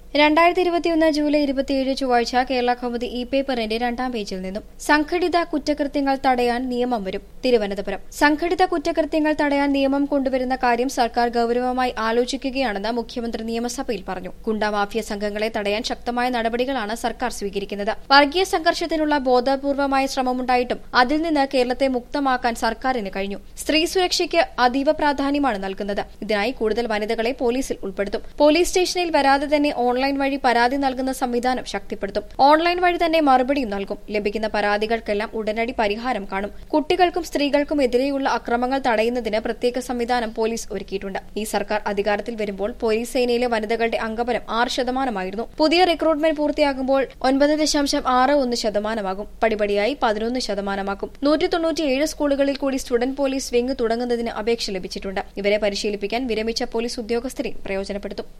രണ്ടായിരത്തി ഇരുപത്തിയൊന്ന് ജൂലൈ ഇരുപത്തിയേഴ് ചൊവ്വാഴ്ച കേരള കൗമുദി ഇ പേപ്പറിന്റെ രണ്ടാം പേജിൽ നിന്നും സംഘടിത കുറ്റകൃത്യങ്ങൾ തടയാൻ നിയമം വരും തിരുവനന്തപുരം സംഘടിത കുറ്റകൃത്യങ്ങൾ തടയാൻ നിയമം കൊണ്ടുവരുന്ന കാര്യം സർക്കാർ ഗൌരവമായി ആലോചിക്കുകയാണെന്ന് മുഖ്യമന്ത്രി നിയമസഭയിൽ പറഞ്ഞു ഗുണ്ടാ മാഫിയ സംഘങ്ങളെ തടയാൻ ശക്തമായ നടപടികളാണ് സർക്കാർ സ്വീകരിക്കുന്നത് വർഗീയ സംഘർഷത്തിനുള്ള ബോധപൂർവമായ ശ്രമമുണ്ടായിട്ടും അതിൽ നിന്ന് കേരളത്തെ മുക്തമാക്കാൻ സർക്കാരിന് കഴിഞ്ഞു സ്ത്രീ സുരക്ഷയ്ക്ക് അതീവ പ്രാധാന്യമാണ് നൽകുന്നത് ഇതിനായി കൂടുതൽ വനിതകളെ പോലീസിൽ ഉൾപ്പെടുത്തും പോലീസ് സ്റ്റേഷനിൽ വരാതെ തന്നെ ഓൺലൈൻ വഴി പരാതി നൽകുന്ന സംവിധാനം ശക്തിപ്പെടുത്തും ഓൺലൈൻ വഴി തന്നെ മറുപടിയും നൽകും ലഭിക്കുന്ന പരാതികൾക്കെല്ലാം ഉടനടി പരിഹാരം കാണും കുട്ടികൾക്കും സ്ത്രീകൾക്കും എതിരെയുള്ള അക്രമങ്ങൾ തടയുന്നതിന് പ്രത്യേക സംവിധാനം പോലീസ് ഒരുക്കിയിട്ടുണ്ട് ഈ സർക്കാർ അധികാരത്തിൽ വരുമ്പോൾ പോലീസ് സേനയിലെ വനിതകളുടെ അംഗബലം ആറ് ശതമാനമായിരുന്നു പുതിയ റിക്രൂട്ട്മെന്റ് പൂർത്തിയാകുമ്പോൾ ഒൻപത് ദശാംശം ആറ് ഒന്ന് ശതമാനമാകും പടിപടിയായി പതിനൊന്ന് ശതമാനമാക്കും നൂറ്റി തൊണ്ണൂറ്റിയേഴ് സ്കൂളുകളിൽ കൂടി സ്റ്റുഡന്റ് പോലീസ് വിംഗ് തുടങ്ങുന്നതിന് അപേക്ഷ ലഭിച്ചിട്ടുണ്ട് ഇവരെ പരിശീലിപ്പിക്കാൻ വിരമിച്ച പോലീസ് ഉദ്യോഗസ്ഥരെ പ്രയോജനപ്പെടുത്തും